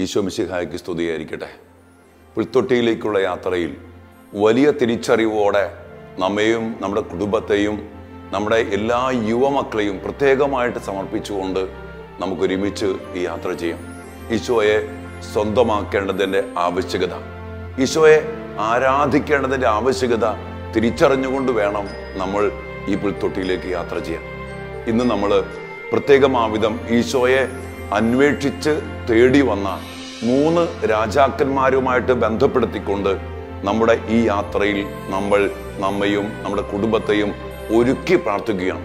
ഈശോ മിശിഹായ്ക്ക് സ്തുതിയായിരിക്കട്ടെ പുൽത്തൊട്ടിയിലേക്കുള്ള യാത്രയിൽ വലിയ തിരിച്ചറിവോടെ നമ്മെയും നമ്മുടെ കുടുംബത്തെയും നമ്മുടെ എല്ലാ യുവമക്കളെയും പ്രത്യേകമായിട്ട് സമർപ്പിച്ചുകൊണ്ട് നമുക്കൊരുമിച്ച് ഈ യാത്ര ചെയ്യാം ഈശോയെ സ്വന്തമാക്കേണ്ടതിൻ്റെ ആവശ്യകത ഈശോയെ ആരാധിക്കേണ്ടതിൻ്റെ ആവശ്യകത തിരിച്ചറിഞ്ഞുകൊണ്ട് വേണം നമ്മൾ ഈ പുൽത്തൊട്ടിയിലേക്ക് യാത്ര ചെയ്യാൻ ഇന്ന് നമ്മൾ പ്രത്യേകമാവിധം ഈശോയെ അന്വേഷിച്ച് തേടി വന്ന മൂന്ന് രാജാക്കന്മാരുമായിട്ട് ബന്ധപ്പെടുത്തിക്കൊണ്ട് നമ്മുടെ ഈ യാത്രയിൽ നമ്മൾ നമ്മയും നമ്മുടെ കുടുംബത്തെയും ഒരുക്കി പ്രാർത്ഥിക്കുകയാണ്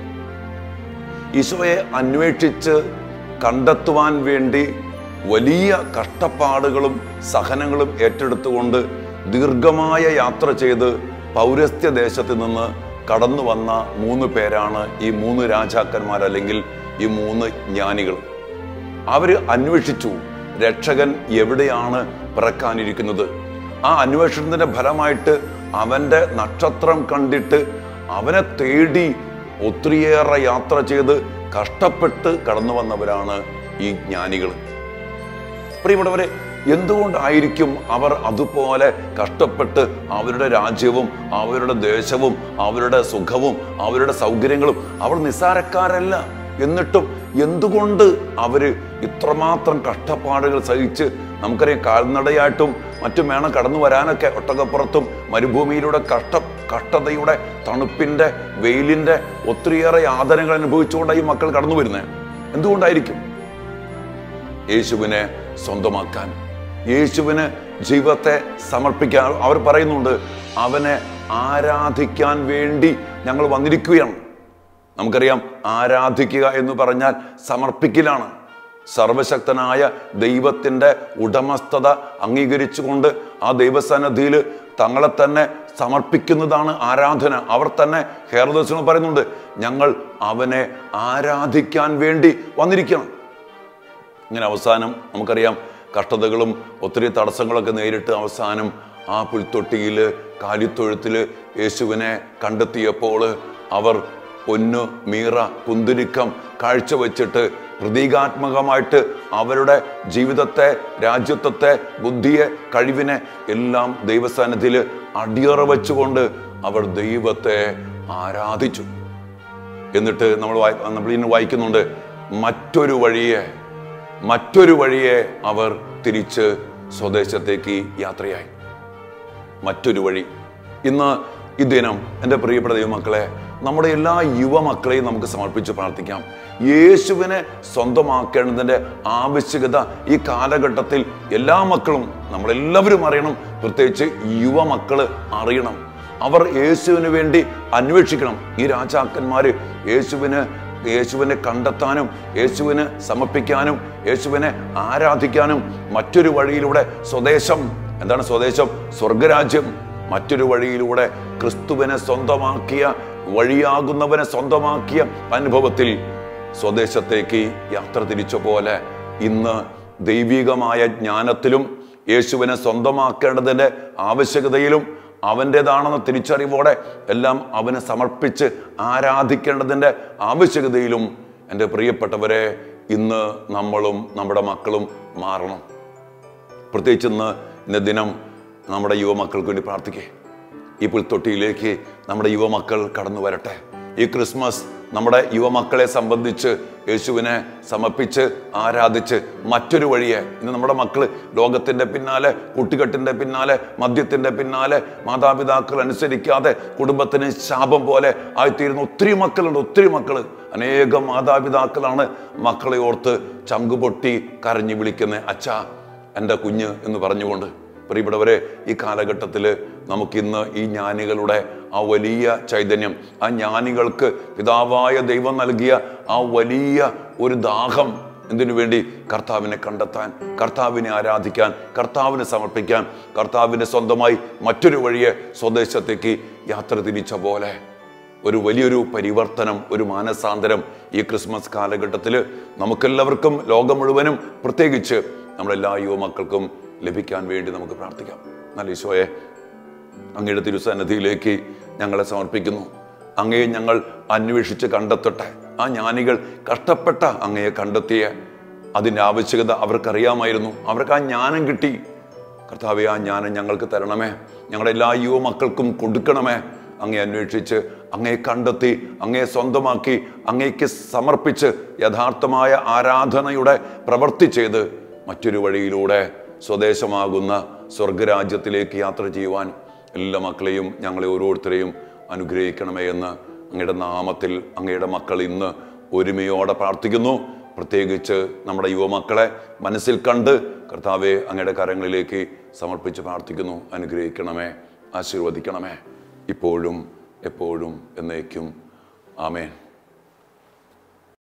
ഈശോയെ അന്വേഷിച്ച് കണ്ടെത്തുവാൻ വേണ്ടി വലിയ കഷ്ടപ്പാടുകളും സഹനങ്ങളും ഏറ്റെടുത്തുകൊണ്ട് ദീർഘമായ യാത്ര ചെയ്ത് പൗരസ്ത്യ ദേശത്ത് നിന്ന് കടന്നു വന്ന മൂന്ന് പേരാണ് ഈ മൂന്ന് രാജാക്കന്മാർ അല്ലെങ്കിൽ ഈ മൂന്ന് ജ്ഞാനികൾ അവര് അന്വേഷിച്ചു രക്ഷകൻ എവിടെയാണ് പിറക്കാനിരിക്കുന്നത് ആ അന്വേഷണത്തിന്റെ ഫലമായിട്ട് അവന്റെ നക്ഷത്രം കണ്ടിട്ട് അവനെ തേടി ഒത്തിരിയേറെ യാത്ര ചെയ്ത് കഷ്ടപ്പെട്ട് കടന്നു വന്നവരാണ് ഈ ജ്ഞാനികൾ പ്രിയപ്പെട്ടവരെ എന്തുകൊണ്ടായിരിക്കും അവർ അതുപോലെ കഷ്ടപ്പെട്ട് അവരുടെ രാജ്യവും അവരുടെ ദേശവും അവരുടെ സുഖവും അവരുടെ സൗകര്യങ്ങളും അവർ നിസ്സാരക്കാരല്ല എന്നിട്ടും എന്തുകൊണ്ട് അവര് ഇത്രമാത്രം കഷ്ടപ്പാടുകൾ സഹിച്ച് നമുക്കറിയാം കാൽനടയായിട്ടും മറ്റും വേണം കടന്നു വരാനൊക്കെ ഒട്ടകപ്പുറത്തും മരുഭൂമിയിലൂടെ കഷ്ട കഷ്ടതയുടെ തണുപ്പിന്റെ വെയിലിന്റെ ഒത്തിരിയേറെ യാതനകൾ അനുഭവിച്ചുകൊണ്ടാണ് ഈ മക്കൾ കടന്നു വരുന്നത് എന്തുകൊണ്ടായിരിക്കും യേശുവിനെ സ്വന്തമാക്കാൻ യേശുവിന് ജീവിതത്തെ സമർപ്പിക്കാൻ അവർ പറയുന്നുണ്ട് അവനെ ആരാധിക്കാൻ വേണ്ടി ഞങ്ങൾ വന്നിരിക്കുകയാണ് നമുക്കറിയാം ആരാധിക്കുക എന്ന് പറഞ്ഞാൽ സമർപ്പിക്കലാണ് സർവശക്തനായ ദൈവത്തിൻ്റെ ഉടമസ്ഥത അംഗീകരിച്ചുകൊണ്ട് ആ ദൈവസന്നദ്ധിയിൽ തങ്ങളെ തന്നെ സമർപ്പിക്കുന്നതാണ് ആരാധന അവർ തന്നെ ഹേറദോസിനോട് പറയുന്നുണ്ട് ഞങ്ങൾ അവനെ ആരാധിക്കാൻ വേണ്ടി വന്നിരിക്കണം ഇങ്ങനെ അവസാനം നമുക്കറിയാം കഷ്ടതകളും ഒത്തിരി തടസ്സങ്ങളൊക്കെ നേരിട്ട് അവസാനം ആ പുൽത്തൊട്ടിയിൽ കാലിത്തൊഴുത്തിൽ യേശുവിനെ കണ്ടെത്തിയപ്പോൾ അവർ പൊന്നു മീറ കുന്തിരിക്കം കാഴ്ചവെച്ചിട്ട് പ്രതീകാത്മകമായിട്ട് അവരുടെ ജീവിതത്തെ രാജ്യത്വത്തെ ബുദ്ധിയെ കഴിവിനെ എല്ലാം ദൈവസ്ഥാനത്തിൽ അടിയറ വെച്ചുകൊണ്ട് അവർ ദൈവത്തെ ആരാധിച്ചു എന്നിട്ട് നമ്മൾ വായി നമ്മൾ ഇന്ന് വായിക്കുന്നുണ്ട് മറ്റൊരു വഴിയെ മറ്റൊരു വഴിയെ അവർ തിരിച്ച് സ്വദേശത്തേക്ക് യാത്രയായി മറ്റൊരു വഴി ഇന്ന് ഈ ദിനം എൻ്റെ പ്രിയപ്പെട്ട ദൈവമക്കളെ നമ്മുടെ എല്ലാ യുവമക്കളെയും നമുക്ക് സമർപ്പിച്ച് പ്രാർത്ഥിക്കാം യേശുവിനെ സ്വന്തമാക്കേണ്ടതിൻ്റെ ആവശ്യകത ഈ കാലഘട്ടത്തിൽ എല്ലാ മക്കളും നമ്മളെല്ലാവരും അറിയണം പ്രത്യേകിച്ച് യുവമക്കള് അറിയണം അവർ യേശുവിന് വേണ്ടി അന്വേഷിക്കണം ഈ രാജാക്കന്മാര് യേശുവിന് യേശുവിനെ കണ്ടെത്താനും യേശുവിന് സമർപ്പിക്കാനും യേശുവിനെ ആരാധിക്കാനും മറ്റൊരു വഴിയിലൂടെ സ്വദേശം എന്താണ് സ്വദേശം സ്വർഗരാജ്യം മറ്റൊരു വഴിയിലൂടെ ക്രിസ്തുവിനെ സ്വന്തമാക്കിയ വഴിയാകുന്നവനെ സ്വന്തമാക്കിയ അനുഭവത്തിൽ സ്വദേശത്തേക്ക് യാത്ര തിരിച്ച പോലെ ഇന്ന് ദൈവികമായ ജ്ഞാനത്തിലും യേശുവിനെ സ്വന്തമാക്കേണ്ടതിൻ്റെ ആവശ്യകതയിലും അവൻ്റെതാണെന്ന തിരിച്ചറിവോടെ എല്ലാം അവനെ സമർപ്പിച്ച് ആരാധിക്കേണ്ടതിൻ്റെ ആവശ്യകതയിലും എൻ്റെ പ്രിയപ്പെട്ടവരെ ഇന്ന് നമ്മളും നമ്മുടെ മക്കളും മാറണം പ്രത്യേകിച്ച് ഇന്ന് ഇന്ന ദിനം നമ്മുടെ യുവമക്കൾക്ക് വേണ്ടി പ്രാർത്ഥിക്കേ ഈ പുൽത്തൊട്ടിയിലേക്ക് നമ്മുടെ യുവമക്കൾ കടന്നു വരട്ടെ ഈ ക്രിസ്മസ് നമ്മുടെ യുവമക്കളെ സംബന്ധിച്ച് യേശുവിനെ സമർപ്പിച്ച് ആരാധിച്ച് മറ്റൊരു വഴിയെ ഇന്ന് നമ്മുടെ മക്കൾ ലോകത്തിൻ്റെ പിന്നാലെ കുട്ടികെട്ടിൻ്റെ പിന്നാലെ മദ്യത്തിൻ്റെ പിന്നാലെ മാതാപിതാക്കൾ അനുസരിക്കാതെ കുടുംബത്തിന് ശാപം പോലെ ആയിത്തീരുന്ന ഒത്തിരി മക്കളുണ്ട് ഒത്തിരി മക്കൾ അനേകം മാതാപിതാക്കളാണ് മക്കളെ ഓർത്ത് ചങ്കുപൊട്ടി കരഞ്ഞു വിളിക്കുന്നത് അച്ഛാ എൻ്റെ കുഞ്ഞ് എന്ന് പറഞ്ഞുകൊണ്ട് പ്രിയപ്പെട്ടവരെ ഈ കാലഘട്ടത്തിൽ നമുക്കിന്ന് ഈ ജ്ഞാനികളുടെ ആ വലിയ ചൈതന്യം ആ ജ്ഞാനികൾക്ക് പിതാവായ ദൈവം നൽകിയ ആ വലിയ ഒരു ദാഹം എന്തിനു വേണ്ടി കർത്താവിനെ കണ്ടെത്താൻ കർത്താവിനെ ആരാധിക്കാൻ കർത്താവിനെ സമർപ്പിക്കാൻ കർത്താവിനെ സ്വന്തമായി മറ്റൊരു വഴിയെ സ്വദേശത്തേക്ക് യാത്ര തിരിച്ച പോലെ ഒരു വലിയൊരു പരിവർത്തനം ഒരു മാനസാന്തരം ഈ ക്രിസ്മസ് കാലഘട്ടത്തിൽ നമുക്കെല്ലാവർക്കും ലോകം മുഴുവനും പ്രത്യേകിച്ച് നമ്മളെല്ലാ യുവമക്കൾക്കും ലഭിക്കാൻ വേണ്ടി നമുക്ക് പ്രാർത്ഥിക്കാം നല്ല ഈശോയെ അങ്ങയുടെ തിരുസന്നിധിയിലേക്ക് ഞങ്ങളെ സമർപ്പിക്കുന്നു അങ്ങയെ ഞങ്ങൾ അന്വേഷിച്ച് കണ്ടെത്തട്ടെ ആ ജ്ഞാനികൾ കഷ്ടപ്പെട്ട അങ്ങയെ കണ്ടെത്തിയ അതിൻ്റെ ആവശ്യകത അവർക്കറിയാമായിരുന്നു അവർക്ക് ആ ജ്ഞാനം കിട്ടി കർത്താവെ ആ ജ്ഞാനം ഞങ്ങൾക്ക് തരണമേ ഞങ്ങളുടെ എല്ലാ യുവ മക്കൾക്കും കൊടുക്കണമേ അങ്ങേ അന്വേഷിച്ച് അങ്ങേ കണ്ടെത്തി അങ്ങേ സ്വന്തമാക്കി അങ്ങേക്ക് സമർപ്പിച്ച് യഥാർത്ഥമായ ആരാധനയുടെ പ്രവൃത്തി ചെയ്ത് മറ്റൊരു വഴിയിലൂടെ സ്വദേശമാകുന്ന സ്വർഗരാജ്യത്തിലേക്ക് യാത്ര ചെയ്യുവാൻ എല്ലാ മക്കളെയും ഞങ്ങളെ ഓരോരുത്തരെയും അനുഗ്രഹിക്കണമേ എന്ന് അങ്ങയുടെ നാമത്തിൽ അങ്ങയുടെ മക്കൾ ഇന്ന് ഒരുമയോടെ പ്രാർത്ഥിക്കുന്നു പ്രത്യേകിച്ച് നമ്മുടെ യുവമക്കളെ മനസ്സിൽ കണ്ട് കർത്താവെ അങ്ങയുടെ കരങ്ങളിലേക്ക് സമർപ്പിച്ച് പ്രാർത്ഥിക്കുന്നു അനുഗ്രഹിക്കണമേ ആശീർവദിക്കണമേ ഇപ്പോഴും എപ്പോഴും എന്നേക്കും ആമേൻ